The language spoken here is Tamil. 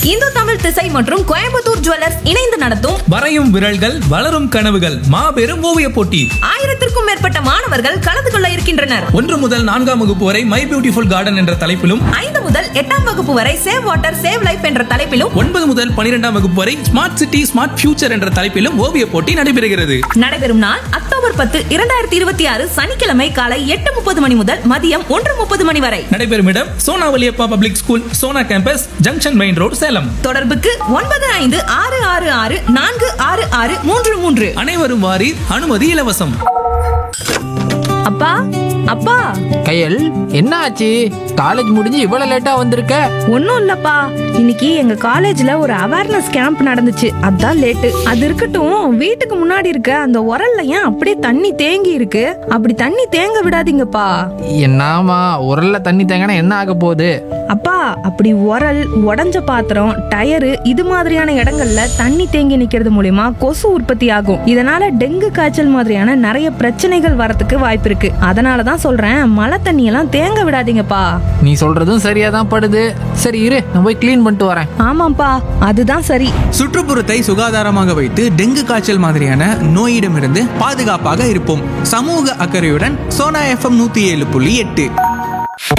இந்து தமிழ் திசை மற்றும் கோயம்புத்தூர் ஜுவல்லர்ஸ் இணைந்து நடத்தும் வரையும் விரல்கள் வளரும் கனவுகள் மாபெரும் ஓவிய போட்டி ஆயிரத்திற்கும் மேற்பட்ட மாணவர்கள் கலந்து கொள்ள இருக்கின்றனர் ஒன்று முதல் நான்காம் வகுப்பு வரை மை பியூட்டிஃபுல் கார்டன் என்ற தலைப்பிலும் ஐந்து முதல் எட்டாம் வகுப்பு வரை சேவ் வாட்டர் சேவ் லைஃப் என்ற தலைப்பிலும் ஒன்பது முதல் பனிரெண்டாம் வகுப்பு வரை ஸ்மார்ட் சிட்டி ஸ்மார்ட் ஃபியூச்சர் என்ற தலைப்பிலும் ஓவிய போட்டி நடைபெறுகிறது நடைபெறும் நாள் அக்டோபர் பத்து இரண்டாயிரத்தி இருபத்தி ஆறு சனிக்கிழமை காலை எட்டு முப்பது மணி முதல் மதியம் ஒன்று முப்பது மணி வரை நடைபெறும் இடம் Sona Valliappa public school Sona campus junction main road Salem தொடர்புக்கு ஒன்பது ஐந்து ஆறு ஆறு ஆறு நான்கு ஆறு ஆறு மூன்று மூன்று அனைவரும் வாரீர் அனுமதி இலவசம் அப்பா அப்பா கையல் என்ன ஆச்சு காலேஜ் முடிஞ்சு இவ்வளவு லேட்டா வந்திருக்க ஒன்றும் இல்லப்பா இன்னைக்கு எங்க காலேஜ்ல ஒரு அவேர்னஸ் கேம்ப் நடந்துச்சு அதான் லேட்டு அது இருக்கட்டும் வீட்டுக்கு முன்னாடி இருக்க அந்த உரல்ல ஏன் அப்படியே தண்ணி தேங்கி இருக்கு அப்படி தண்ணி தேங்க விடாதீங்கப்பா என்னாமா உரல்ல தண்ணி தேங்கினா என்ன ஆக போகுது அப்பா அப்படி உரல் உடஞ்ச பாத்திரம் டயரு இது மாதிரியான இடங்கள்ல தண்ணி தேங்கி நிக்கிறது மூலியமா கொசு உற்பத்தி ஆகும் இதனால டெங்கு காய்ச்சல் மாதிரியான நிறைய பிரச்சனைகள் வரதுக்கு வாய்ப்பு இருக்கு அதனால தான் சொல்றேன் மழை தண்ணியெல்லாம் தேங்க விடாதீங்கப்பா நீ சொல்றதும் சரியா தான் படுது சரி இரு நான் போய் க்ளீன் பண்ணிட்டு வரேன் ஆமாப்பா அதுதான் சரி சுற்றுப்புறத்தை சுகாதாரமாக வைத்து டெங்கு காய்ச்சல் மாதிரியான நோயிடமிருந்து பாதுகாப்பாக இருப்போம் சமூக அக்கறையுடன் சோனா எஃப்எம் நூத்தி ஏழு புள்ளி எட்டு